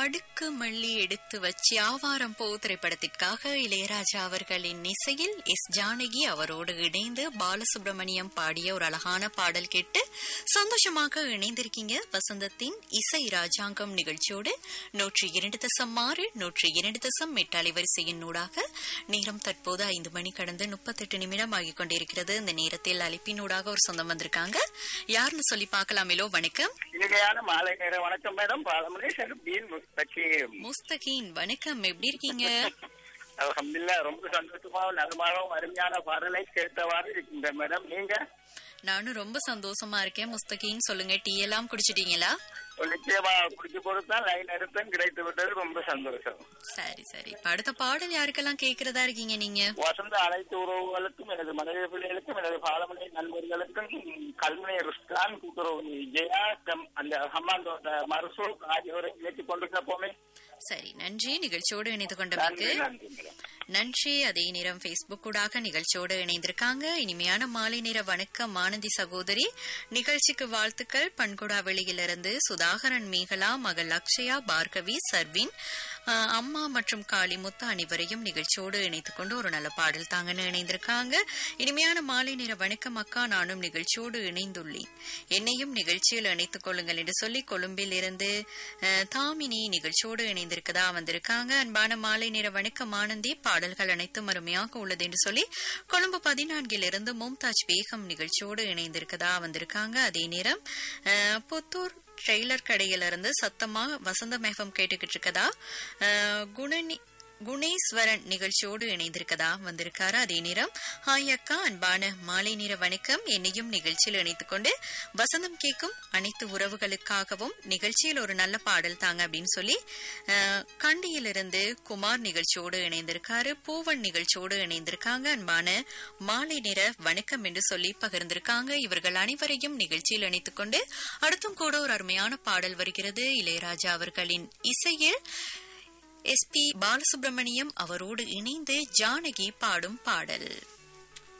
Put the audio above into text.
அடுக்கு மல்லி எடுத்து வச்சு ஆவாரம் போ திரைப்படத்திற்காக இளையராஜா அவர்களின் இசையில் எஸ் ஜானகி அவரோடு இணைந்து பாலசுப்ரமணியம் பாடிய ஒரு அழகான பாடல் கேட்டு சந்தோஷமாக இணைந்திருக்கீங்க வசந்தத்தின் இசை ராஜாங்கம் நிகழ்ச்சியோடு நூற்றி இரண்டு தசம் ஆறு நூற்றி இரண்டு தசம் எட்டு அலைவரிசையின் ஊடாக நேரம் தற்போது ஐந்து மணி கடந்து முப்பத்தெட்டு நிமிடம் ஆகிக் கொண்டிருக்கிறது இந்த நேரத்தில் அழைப்பினூடாக ஒரு சொந்தம் வந்திருக்காங்க யாருன்னு சொல்லி பார்க்கலாமேலோ வணக்கம் இனிமையான மாலை நேர வணக்கம் மேடம் பாலமணி செல்பீன் முஸ்தகீம் முஸ்தகின் வணக்கம் எப்படி இருக்கீங்க அல்ஹம்துலில்லாஹ் ரொம்ப சந்தோஷமாவும் நலமாகவும் அருமையான பாடலை கேட்டவாறு இருக்கின்ற மேடம் நீங்க நானும் ரொம்ப சந்தோஷமா இருக்கேன் முஸ்தகின் சொல்லுங்க டீ எல்லாம் குடிச்சிட்டீங்களா நிச்சயமா குடிச்சு பொறுத்தான் லைன் எடுத்தேன் கிடைத்து விட்டது ரொம்ப சந்தோஷம் சரி சரி இப்ப அடுத்த பாடல் யாருக்கெல்லாம் கேக்குறதா இருக்கீங்க நீங்க வசந்த அனைத்து உறவுகளுக்கும் எனது மனைவி பிள்ளைகளுக்கும் எனது பாலமணி நண்பர்களுக்கும் கல்முனை ருஸ்தான் கூட்டுறவு ஜெயா கம்- அந்த ஹம்மாந்தோட்ட மருசூல் ஆகியோரை இணைத்துக் கொண்டிருந்த போமே சரி நன்றி நிகழ்ச்சியோடு இணைந்து கொண்டமைக்கு நன்றி நன்றி மேடம் நன்றி அதே நேரம் பேஸ்புக் ஊடாக நிகழ்ச்சியோடு இணைந்திருக்காங்க இனிமையான மாலை நேர வணக்கம் ஆனந்தி சகோதரி நிகழ்ச்சிக்கு வாழ்த்துக்கள் பண்குடா வெளியிலிருந்து சுதாகரன் மேகலா மகள் அக்ஷயா பார்கவி சர்வின் ஆஹ், அம்மா மற்றும் காளிமுத்து அனைவரையும் நிகழ்ச்சியோடு இணைத்துக் கொண்டு ஒரு நல்ல பாடல் தாங்கன்னு இணைந்திருக்காங்க இனிமையான மாலை நேர வணக்கம் அக்கா நானும் நிகழ்ச்சியோடு இணைந்துள்ளேன் என்னையும் நிகழ்ச்சியில் இணைத்துக் கொள்ளுங்கள் என்று சொல்லி கொழும்பில் இருந்து அஹ், தாமினி நிகழ்ச்சியோடு இணைந்திருக்கதா வந்திருக்காங்க அன்பான மாலை நேர வணக்கம் ஆனந்தி பாடல்கள் அனைத்தும் அருமையாக உள்ளது என்று சொல்லி கொழும்பு பதினான்கில் இருந்து மும்தாஜ் பேகம் நிகழ்ச்சியோடு இணைந்திருக்கதா வந்திருக்காங்க அதே நேரம் அஹ், புத்தூர் ட்ரெய்லர் கடையிலிருந்து சத்தமா வசந்த மேகம் கேட்டுக்கிட்டு இருக்கதா அஹ், குணனி குணேஸ்வரன் நிகழ்ச்சியோடு இணைந்திருக்கதா வந்திருக்காரு அதே நேரம் ஹாய் அக்கா அன்பான மாலை நேர வணக்கம் என்னையும் நிகழ்ச்சியில் இணைத்துக் கொண்டு வசந்தம் கேட்கும் அனைத்து உறவுகளுக்காகவும் நிகழ்ச்சியில் ஒரு நல்ல பாடல் தாங்க அப்படின்னு சொல்லி அஹ், கண்டியிலிருந்து குமார் நிகழ்ச்சியோடு இணைந்திருக்காரு பூவன் நிகழ்ச்சியோடு இணைந்திருக்காங்க அன்பான மாலை நேர வணக்கம் என்று சொல்லி பகிர்ந்திருக்காங்க இவர்கள் அனைவரையும் நிகழ்ச்சியில் இணைத்துக் கொண்டு அடுத்தும் கூட ஒரு அருமையான பாடல் வருகிறது இளையராஜா அவர்களின் இசையில் எஸ் பி பாலசுப்ரமணியம் அவரோடு இணைந்து ஜானகி பாடும் பாடல்